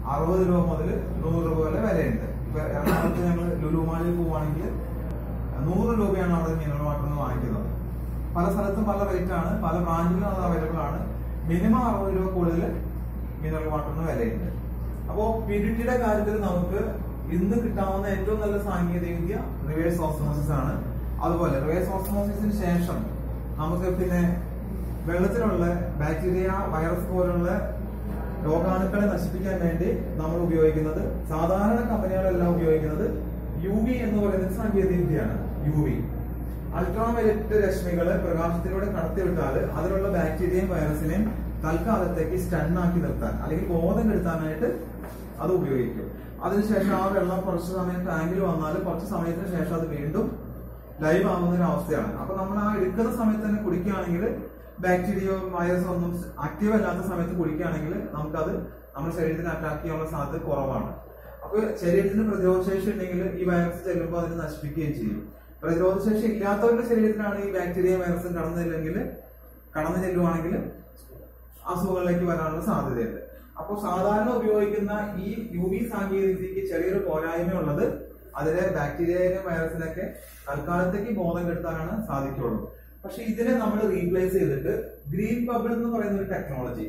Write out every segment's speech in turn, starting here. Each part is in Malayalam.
അറുപത് രൂപ മുതൽ നൂറ് രൂപ വരെ വിലയുണ്ട് ഇപ്പൊ എറണാകുളത്ത് ഞങ്ങൾ ലുലുമാളിൽ പോവുകയാണെങ്കിൽ നൂറ് രൂപയാണ് അവിടെ മിനറൽ വാട്ടർ നിന്ന് വാങ്ങിക്കുന്നത് പല സ്ഥലത്തും പല റേറ്റ് ആണ് പല ബ്രാൻഡിലും അത് അവൈലബിൾ ആണ് മിനിമം അറുപത് രൂപ കൂടുതൽ മിനറൽ വാട്ടറിന് വിലയുണ്ട് അപ്പോ പ്യൂരിറ്റിയുടെ കാര്യത്തിൽ നമുക്ക് ഇന്ന് കിട്ടാവുന്ന ഏറ്റവും നല്ല സാങ്കേതിക വിദ്യ റിവേഴ്സ് ഓസ്മോസിസ് ആണ് അതുപോലെ റിവേഴ്സ് ഓസ്മോസിസിന് ശേഷം നമുക്ക് പിന്നെ വെള്ളത്തിലുള്ള ബാക്ടീരിയ വൈറസ് പോലുള്ള രോഗാണുക്കളെ നശിപ്പിക്കാൻ വേണ്ടി നമ്മൾ ഉപയോഗിക്കുന്നത് സാധാരണ കമ്പനികളെല്ലാം ഉപയോഗിക്കുന്നത് യു വി എന്ന് പറയുന്ന ഒരു സാങ്കേതിക വിദ്യയാണ് യു വി അൾട്രാവയലറ്റ് രശ്മികള് പ്രകാശത്തിലൂടെ കടത്തിവിട്ടാൽ അതിലുള്ള ബാക്ടീരിയയും വൈറസിനെയും തൽക്കാലത്തേക്ക് സ്റ്റണ്ണാക്കി നിർത്താൻ അല്ലെങ്കിൽ ബോധം കെടുത്താനായിട്ട് അത് ഉപയോഗിക്കും അതിനുശേഷം ആ വെള്ളം കുറച്ച് സമയം ടാങ്കിൽ വന്നാൽ കുറച്ച് സമയത്തിന് ശേഷം അത് വീണ്ടും ലൈവ് ആവുന്ന ഒരു അവസ്ഥയാണ് അപ്പൊ നമ്മൾ ആ എടുക്കുന്ന സമയത്ത് തന്നെ കുടിക്കുകയാണെങ്കിൽ ബാക്ടീരിയോ വൈറസോ ഒന്നും ആക്റ്റീവ് അല്ലാത്ത സമയത്ത് കുടിക്കുകയാണെങ്കിൽ നമുക്കത് നമ്മുടെ ശരീരത്തിന് അറ്റാക്ക് ചെയ്യാനുള്ള സാധ്യത കുറവാണ് അപ്പൊ ശരീരത്തിന് പ്രതിരോധശേഷി ഉണ്ടെങ്കിൽ ഈ വൈറസ് ചെല്ലുമ്പോൾ അതിനെ നശിപ്പിക്കുകയും ചെയ്യും പ്രതിരോധശേഷി ഇല്ലാത്തവരുടെ ശരീരത്തിലാണ് ഈ ബാക്ടീരിയ വൈറസും കടന്നില്ലെങ്കിൽ കടന്നു ചെല്ലുവാണെങ്കിൽ അസുഖങ്ങളിലേക്ക് വരാനുള്ള സാധ്യതയുണ്ട് അപ്പോൾ സാധാരണ ഉപയോഗിക്കുന്ന ഈ യു വി സാങ്കേതികതയ്ക്ക് ചെറിയൊരു പോരായ്മയുള്ളത് അതിലെ ബാക്ടീരിയയിലും വൈറസിനൊക്കെ തൽക്കാലത്തേക്ക് ബോധം കെടുത്താനാണ് സാധിക്കുള്ളൂ പക്ഷെ ഇതിനെ നമ്മൾ റീപ്ലേസ് ചെയ്തിട്ട് ഗ്രീൻ ബബിൾ എന്ന് പറയുന്ന ഒരു ടെക്നോളജി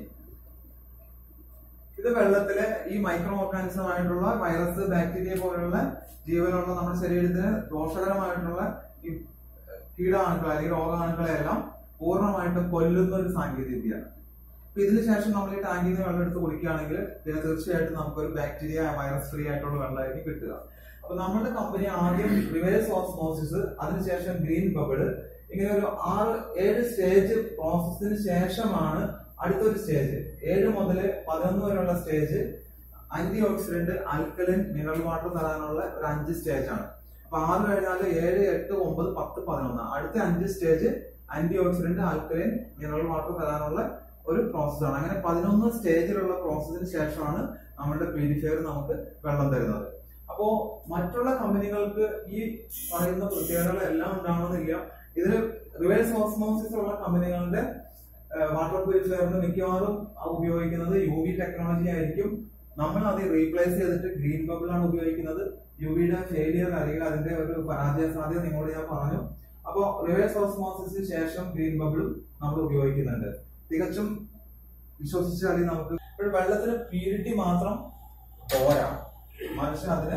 ഇത് വെള്ളത്തിലെ ഈ മൈക്രോ ഓർഗാനിസം ആയിട്ടുള്ള വൈറസ് ബാക്ടീരിയ പോലുള്ള ജീവനുള്ള നമ്മുടെ ശരീരത്തിന് ദോഷകരമായിട്ടുള്ള ഈ കീടാണുക്കൾ അല്ലെങ്കിൽ രോഗാണുക്കളെ എല്ലാം പൂർണ്ണമായിട്ടും കൊല്ലുന്ന ഒരു സാങ്കേതിക വിദ്യയാണ് അപ്പൊ ഇതിന് ശേഷം നമ്മൾ ഈ ടാങ്കിൽ നിന്ന് വെള്ളം എടുത്ത് കുടിക്കുകയാണെങ്കിൽ പിന്നെ തീർച്ചയായിട്ടും നമുക്കൊരു ബാക്ടീരിയ വൈറസ് ഫ്രീ ആയിട്ടുള്ള വെള്ളമായിരിക്കും കിട്ടുക അപ്പൊ നമ്മുടെ കമ്പനി ആദ്യം റിവേഴ്സ് ഓസ്മോസിസ് അതിനുശേഷം ഗ്രീൻ ബബിള് ഇങ്ങനെ ഒരു ആറ് ഏഴ് സ്റ്റേജ് പ്രോസസ്സിന് ശേഷമാണ് അടുത്തൊരു സ്റ്റേജ് ഏഴ് മുതൽ പതിനൊന്ന് വരെയുള്ള stage antioxidant alkaline mineral water തരാനുള്ള ഒരു അഞ്ച് സ്റ്റേജ് ആണ് അപ്പൊ ആറ് കഴിഞ്ഞാൽ ഏഴ് എട്ട് ഒമ്പത് പത്ത് പതിനൊന്ന് അടുത്ത അഞ്ച് stage antioxidant alkaline mineral water തരാനുള്ള ഒരു പ്രോസസ്സാണ് അങ്ങനെ പതിനൊന്ന് സ്റ്റേജിലുള്ള പ്രോസസ്സിന് ശേഷമാണ് നമ്മുടെ പ്യൂരിഫയർ നമുക്ക് വെള്ളം തരുന്നത് അപ്പോ മറ്റുള്ള കമ്പനികൾക്ക് ഈ പറയുന്ന പ്രത്യേകതകളെല്ലാം ഉണ്ടാവണമെന്നില്ല ഇതിൽ റിവേഴ്സ് ഓസ്മോസിസ് ഉള്ള കമ്പനികളുടെ വാട്ടർ പ്യൂരിഫയറിന് മിക്കവാറും ഉപയോഗിക്കുന്നത് യു വി ടെക്നോളജി ആയിരിക്കും നമ്മൾ അത് റീപ്ലേസ് ചെയ്തിട്ട് ഗ്രീൻ ബബിൾ ആണ് ഉപയോഗിക്കുന്നത് യു വിയുടെ ഫെയിലിയർ അല്ലെങ്കിൽ അതിന്റെ ഒരു പരാജയ സാധ്യത നിങ്ങളോട് ഞാൻ പറഞ്ഞു അപ്പോ റിവേഴ്സ് ഓസ്മോസിസിന് ശേഷം ഗ്രീൻ ബബിളും നമ്മൾ ഉപയോഗിക്കുന്നുണ്ട് തികച്ചും വിശ്വസിച്ചാൽ നമുക്ക് ഇപ്പോൾ വെള്ളത്തിന് പ്യൂരിറ്റി മാത്രം പോരാ മനുഷ്യൻ അതിന്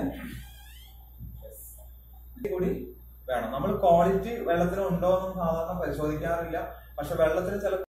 കൂടി വേണം നമ്മൾ ക്വാളിറ്റി വെള്ളത്തിന് ഉണ്ടോ എന്ന് സാധാരണ പരിശോധിക്കാറില്ല പക്ഷെ വെള്ളത്തിന് ചില